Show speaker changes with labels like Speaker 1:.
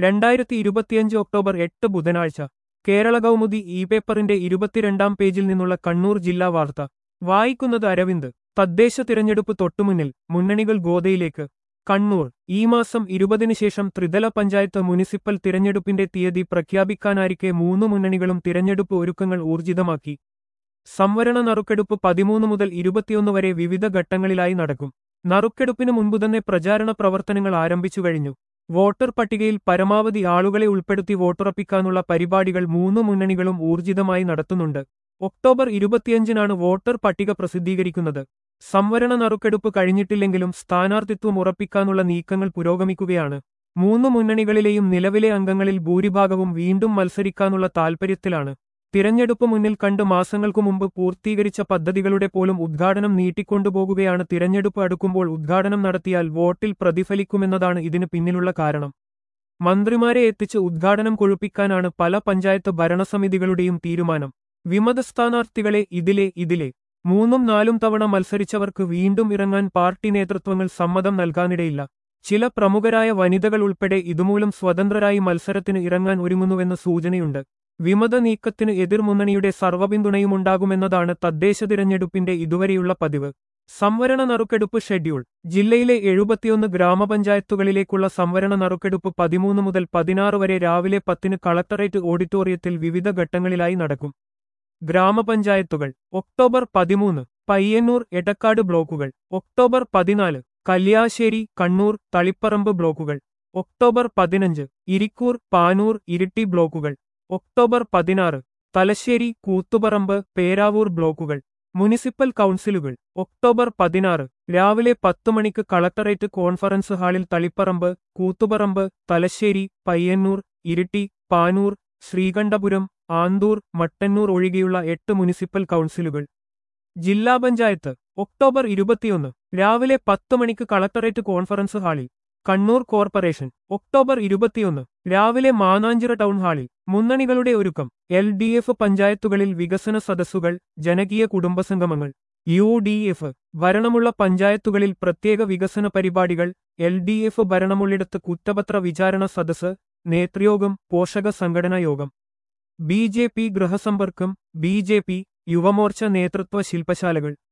Speaker 1: രണ്ടായിരത്തി ഇരുപത്തിയഞ്ച് ഒക്ടോബർ എട്ട് ബുധനാഴ്ച കേരള കൗമുദി ഇ പേപ്പറിന്റെ ഇരുപത്തിരണ്ടാം പേജിൽ നിന്നുള്ള കണ്ണൂർ ജില്ലാ വാർത്ത വായിക്കുന്നത് അരവിന്ദ് തദ്ദേശ തിരഞ്ഞെടുപ്പ് തൊട്ടുമുന്നിൽ മുന്നണികൾ ഗോതയിലേക്ക് കണ്ണൂർ ഈ മാസം ഇരുപതിന് ശേഷം ത്രിതല പഞ്ചായത്ത് മുനിസിപ്പൽ തിരഞ്ഞെടുപ്പിന്റെ തീയതി പ്രഖ്യാപിക്കാനായിരിക്കെ മൂന്ന് മുന്നണികളും തിരഞ്ഞെടുപ്പ് ഒരുക്കങ്ങൾ ഊർജിതമാക്കി സംവരണ നറുക്കെടുപ്പ് പതിമൂന്ന് മുതൽ ഇരുപത്തിയൊന്ന് വരെ വിവിധ ഘട്ടങ്ങളിലായി നടക്കും നറുക്കെടുപ്പിന് മുൻപ് തന്നെ പ്രചാരണ പ്രവർത്തനങ്ങൾ ആരംഭിച്ചു കഴിഞ്ഞു വോട്ടർ പട്ടികയിൽ പരമാവധി ആളുകളെ ഉൾപ്പെടുത്തി വോട്ടുറപ്പിക്കാനുള്ള പരിപാടികൾ മൂന്ന് മുന്നണികളും ഊർജിതമായി നടത്തുന്നുണ്ട് ഒക്ടോബർ ഇരുപത്തിയഞ്ചിനാണ് വോട്ടർ പട്ടിക പ്രസിദ്ധീകരിക്കുന്നത് സംവരണ നറുക്കെടുപ്പ് കഴിഞ്ഞിട്ടില്ലെങ്കിലും സ്ഥാനാർത്ഥിത്വം ഉറപ്പിക്കാനുള്ള നീക്കങ്ങൾ പുരോഗമിക്കുകയാണ് മൂന്ന് മുന്നണികളിലെയും നിലവിലെ അംഗങ്ങളിൽ ഭൂരിഭാഗവും വീണ്ടും മത്സരിക്കാനുള്ള താൽപര്യത്തിലാണ് തിരഞ്ഞെടുപ്പ് മുന്നിൽ കണ്ട് മാസങ്ങൾക്കു മുമ്പ് പൂർത്തീകരിച്ച പദ്ധതികളുടെ പോലും ഉദ്ഘാടനം നീട്ടിക്കൊണ്ടുപോകുകയാണ് തിരഞ്ഞെടുപ്പ് അടുക്കുമ്പോൾ ഉദ്ഘാടനം നടത്തിയാൽ വോട്ടിൽ പ്രതിഫലിക്കുമെന്നതാണ് ഇതിന് പിന്നിലുള്ള കാരണം മന്ത്രിമാരെ എത്തിച്ച് ഉദ്ഘാടനം കൊഴുപ്പിക്കാനാണ് പല പഞ്ചായത്ത് ഭരണസമിതികളുടെയും തീരുമാനം വിമത സ്ഥാനാർത്ഥികളെ ഇതിലെ ഇതിലെ മൂന്നും നാലും തവണ മത്സരിച്ചവർക്ക് വീണ്ടും ഇറങ്ങാൻ പാർട്ടി നേതൃത്വങ്ങൾ സമ്മതം നൽകാനിടയില്ല ചില പ്രമുഖരായ വനിതകൾ ഉൾപ്പെടെ ഇതുമൂലം സ്വതന്ത്രരായി മത്സരത്തിന് ഇറങ്ങാൻ ഒരുങ്ങുന്നുവെന്ന സൂചനയുണ്ട് വിമത നീക്കത്തിന് എതിർമുന്നണിയുടെ സർവ്വപിന്തുണയുമുണ്ടാകുമെന്നതാണ് തദ്ദേശ തിരഞ്ഞെടുപ്പിന്റെ ഇതുവരെയുള്ള പതിവ് സംവരണ നറുക്കെടുപ്പ് ഷെഡ്യൂൾ ജില്ലയിലെ എഴുപത്തിയൊന്ന് ഗ്രാമപഞ്ചായത്തുകളിലേക്കുള്ള സംവരണ നറുക്കെടുപ്പ് പതിമൂന്ന് മുതൽ പതിനാറ് വരെ രാവിലെ പത്തിന് കളക്ടറേറ്റ് ഓഡിറ്റോറിയത്തിൽ വിവിധ ഘട്ടങ്ങളിലായി നടക്കും ഗ്രാമപഞ്ചായത്തുകൾ ഒക്ടോബർ പതിമൂന്ന് പയ്യന്നൂർ എടക്കാട് ബ്ലോക്കുകൾ ഒക്ടോബർ പതിനാല് കല്യാശ്ശേരി കണ്ണൂർ തളിപ്പറമ്പ് ബ്ലോക്കുകൾ ഒക്ടോബർ പതിനഞ്ച് ഇരിക്കൂർ പാനൂർ ഇരിട്ടി ബ്ലോക്കുകൾ ഒക്ടോബർ പതിനാറ് തലശ്ശേരി കൂത്തുപറമ്പ് പേരാവൂർ ബ്ലോക്കുകൾ മുനിസിപ്പൽ കൗൺസിലുകൾ ഒക്ടോബർ പതിനാറ് രാവിലെ പത്ത് മണിക്ക് കളക്ടറേറ്റ് കോൺഫറൻസ് ഹാളിൽ തളിപ്പറമ്പ് കൂത്തുപറമ്പ് തലശ്ശേരി പയ്യന്നൂർ ഇരിട്ടി പാനൂർ ശ്രീകണ്ഠപുരം ആന്തൂർ മട്ടന്നൂർ ഒഴികെയുള്ള എട്ട് മുനിസിപ്പൽ കൗൺസിലുകൾ ജില്ലാ പഞ്ചായത്ത് ഒക്ടോബർ ഇരുപത്തിയൊന്ന് രാവിലെ പത്ത് മണിക്ക് കളക്ടറേറ്റ് കോൺഫറൻസ് ഹാളിൽ കണ്ണൂർ കോർപ്പറേഷൻ ഒക്ടോബർ ഇരുപത്തിയൊന്ന് രാവിലെ മാനാഞ്ചിറ ടൗൺ ഹാളിൽ മുന്നണികളുടെ ഒരുക്കം എൽ ഡി എഫ് പഞ്ചായത്തുകളിൽ വികസന സദസ്സുകൾ ജനകീയ കുടുംബസംഗമങ്ങൾ യു ഡി എഫ് ഭരണമുള്ള പഞ്ചായത്തുകളിൽ പ്രത്യേക വികസന പരിപാടികൾ എൽ ഡി എഫ് ഭരണമുള്ളിടത്ത് കുറ്റപത്ര വിചാരണ സദസ്സ് നേതൃയോഗം പോഷക സംഘടനാ യോഗം B J P ഗൃഹസമ്പർക്കം B J P Yuva Morcha നേതൃത്വ ശില്പശാലകൾ